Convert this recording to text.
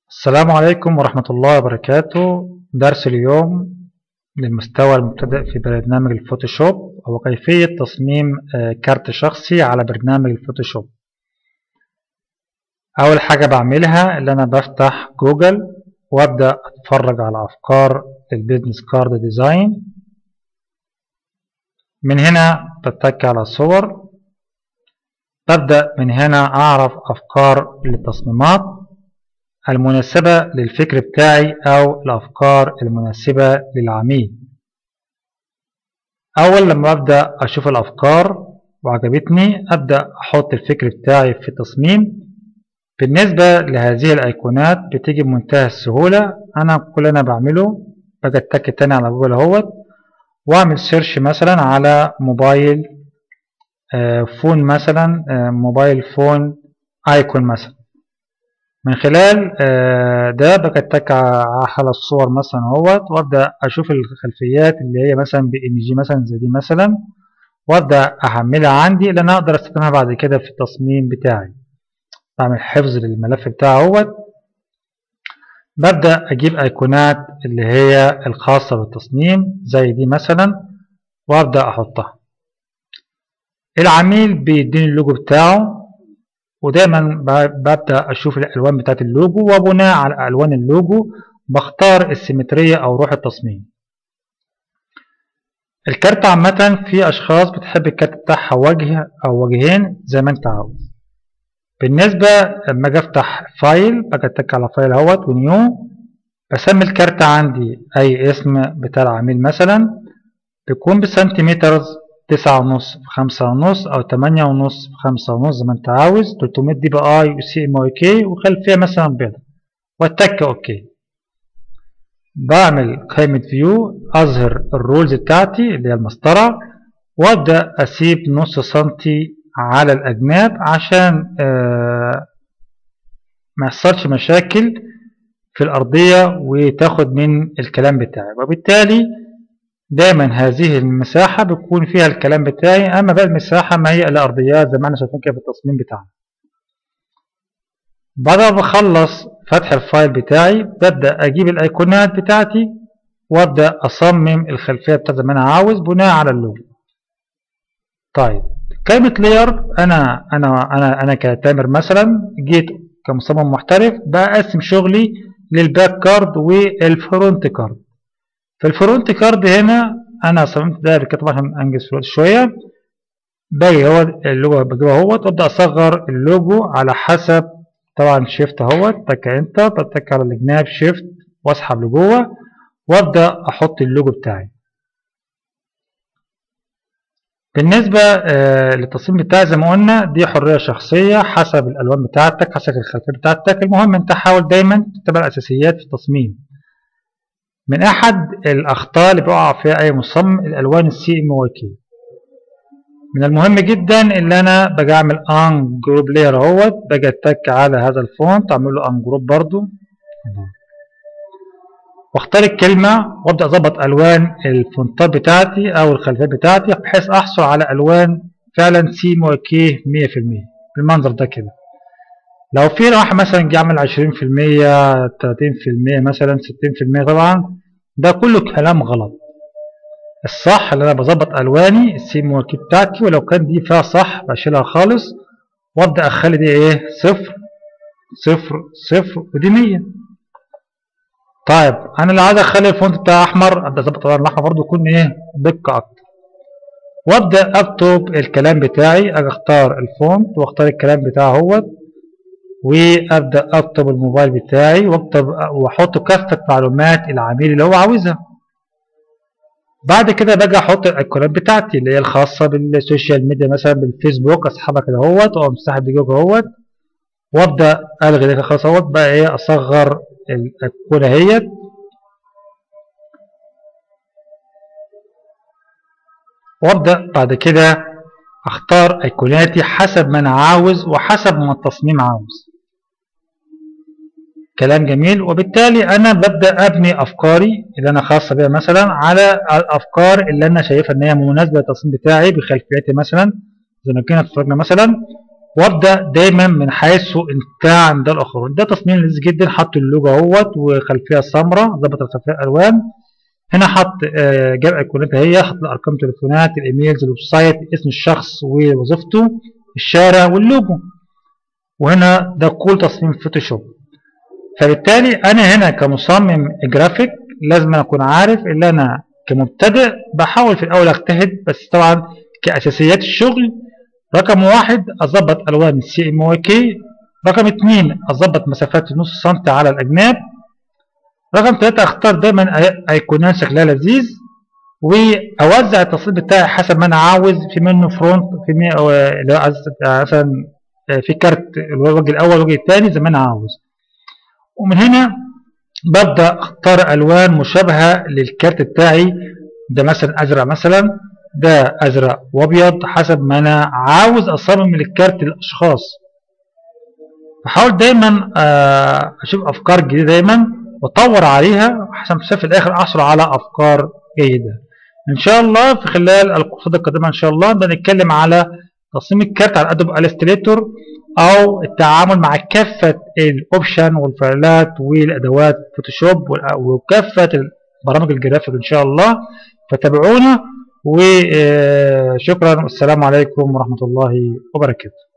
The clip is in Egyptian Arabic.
السلام عليكم ورحمة الله وبركاته درس اليوم للمستوى المبتدئ في برنامج الفوتوشوب هو كيفية تصميم كارت شخصي على برنامج الفوتوشوب أول حاجة بعملها اللي أنا بفتح جوجل وأبدأ أتفرج على أفكار للبيزنس كارد ديزاين من هنا بتك على صور ببدأ من هنا أعرف أفكار للتصميمات المناسبة للفكر بتاعي أو الأفكار المناسبة للعميل أول لما أبدأ أشوف الأفكار وعجبتني أبدأ أحط الفكر بتاعي في التصميم بالنسبة لهذه الأيقونات بتيجي بمنتهى السهولة أنا كل أنا بعمله باجي أتك تاني على جوجل اهوت وأعمل سيرش مثلا على موبايل فون مثلا موبايل فون ايكون مثلا من خلال ده بكتك على الصور مثلا اهوت وابدا اشوف الخلفيات اللي هي مثلا بي ان جي مثلا زي دي مثلا وابدا احملها عندي لان اقدر استخدمها بعد كده في التصميم بتاعي بعمل حفظ للملف بتاعي اهوت ببدا اجيب ايقونات اللي هي الخاصه بالتصميم زي دي مثلا وابدا احطها العميل بيديني اللوجو بتاعه ودايما ببدأ أشوف الألوان بتاعت اللوجو وبناء على ألوان اللوجو بختار السيمترية أو روح التصميم الكارت عامة في أشخاص بتحب الكارت بتاعها وجه أو وجهين زي ما أنت عاوز بالنسبة لما أجي أفتح فايل باجي أتك على فايل اهوت ونيو بسمي الكارت عندي أي اسم بتاع العميل مثلا بيكون بسنتيمترز تسعة ونص في خمسة ونص أو تمانية ونص في خمسة ونص زي ما أنت عاوز تلتمية دي بي أي وسي إم أي كي وخلفية مثلا بيضة وأتك أوكي بعمل قائمة فيو أظهر الرولز بتاعتي اللي هي المسطرة وأبدأ أسيب نص سنتي على الأجناب عشان آه ما يحصلش مشاكل في الأرضية وتاخد من الكلام بتاعي وبالتالي دايما هذه المساحة بيكون فيها الكلام بتاعي أما بقى المساحة ما هي إلا أرضيات زي ما احنا شايفين كده في التصميم بتاعنا بعد ما بخلص فتح الفايل بتاعي ببدأ أجيب الأيقونات بتاعتي وأبدأ أصمم الخلفية بتاعتي زي ما أنا عاوز بناء على اللون طيب كلمة لاير أنا أنا أنا أنا كتامر مثلا جيت كمصمم محترف بقسم شغلي للباك كارد والفرونت كارد في الفرونت كارد هنا انا صممت ده كده عشان انجز في الوقت شويه باجي هو اللوجو بجيبه اهوت وابدا اصغر اللوجو على حسب طبعا شيفت اهوت تك انتر بتك على الجناب شيفت واسحب لجوه وابدا احط اللوجو بتاعي بالنسبة آه للتصميم بتاعي زي ما قلنا دي حرية شخصية حسب الألوان بتاعتك حسب الخلفية بتاعتك المهم أنت حاول دايما تتبع الأساسيات في التصميم من احد الاخطاء اللي بيقع فيها اي مصمم الالوان السي ام واي كي من المهم جدا ان انا باجي اعمل ان جروب لاير اهوت باجي اتك على هذا الفونت اعمل له ان جروب برضو واختار الكلمه وابدا اظبط الوان الفونتات بتاعتي او الخلفيات بتاعتي بحيث احصل على الوان فعلا سي ام واي كي 100% بالمنظر ده كده لو في واحد مثلا جه يعمل 20% 30% مثلا 60% طبعا ده كله كلام غلط الصح اللي انا بظبط الواني السيم والكي بتاعتي ولو كان دي فيها صح بشيلها خالص وابدا اخلي دي ايه صفر صفر صفر ودي 100 طيب انا اللي عايز اخلي الفونت بتاعي احمر ابدا اظبط الوان الاحمر برضه يكون ايه دقه اكتر وابدا اكتب الكلام بتاعي اجي اختار الفونت واختار الكلام بتاعي اهوت وابدا اكتب الموبايل بتاعي واكتب واحط كافه معلومات العميل اللي هو عاوزها بعد كده باجي احط الايقونات بتاعتي اللي هي الخاصه بالسوشيال ميديا مثلا بالفيسبوك اسحبها كده اهوت واقوم ساحب دي جوه اهوت وابدا الغي ده خلاص اهوت بقى ايه اصغر الايقونه اهيت وابدا بعد كده اختار ايقوناتي حسب ما انا عاوز وحسب ما التصميم عاوز كلام جميل وبالتالي انا ببدا ابني افكاري اللي انا خاصه بيها مثلا على الافكار اللي انا شايفها ان هي مناسبه للتصميم بتاعي بخلفيتي مثلا زي ما كنا اتفرجنا مثلا وابدا دايما من حيث انتهى عند الاخرون ده تصميم لذيذ جدا حط اللوجو اهوت وخلفيه سمراء ظبط الخلفيه الالوان هنا حط آه، جاب ايقونات هي حط ارقام تليفونات الايميلز الويب سايت اسم الشخص ووظيفته الشارع واللوجو وهنا ده كل تصميم فوتوشوب فبالتالي انا هنا كمصمم جرافيك لازم اكون عارف ان انا كمبتدئ بحاول في الاول اجتهد بس طبعا كاساسيات الشغل رقم واحد اظبط الوان السي ام واي كي رقم اثنين اظبط مسافات نص سنتي على الاجناب رقم ثلاثة اختار دايما ايقونات شكلها لذيذ واوزع التصميم بتاعي حسب ما انا عاوز في منه فرونت في مثلا في كارت الوجه الاول والوجه الثاني زي ما انا عاوز ومن هنا ببدا اختار الوان مشابهه للكارت بتاعي ده مثلا ازرق مثلا ده ازرق وابيض حسب ما انا عاوز اصمم الكارت للاشخاص بحاول دايما اشوف افكار جديده دايما واطور عليها حسب في الاخر احصل على افكار جيده ان شاء الله في خلال الكورسات القادمه ان شاء الله بنتكلم على تصميم الكارت على ادوب الستريتور او التعامل مع كافه الاوبشن والفايلات والادوات فوتوشوب وكافه برامج الجرافيك ان شاء الله فتابعونا وشكرا والسلام عليكم ورحمه الله وبركاته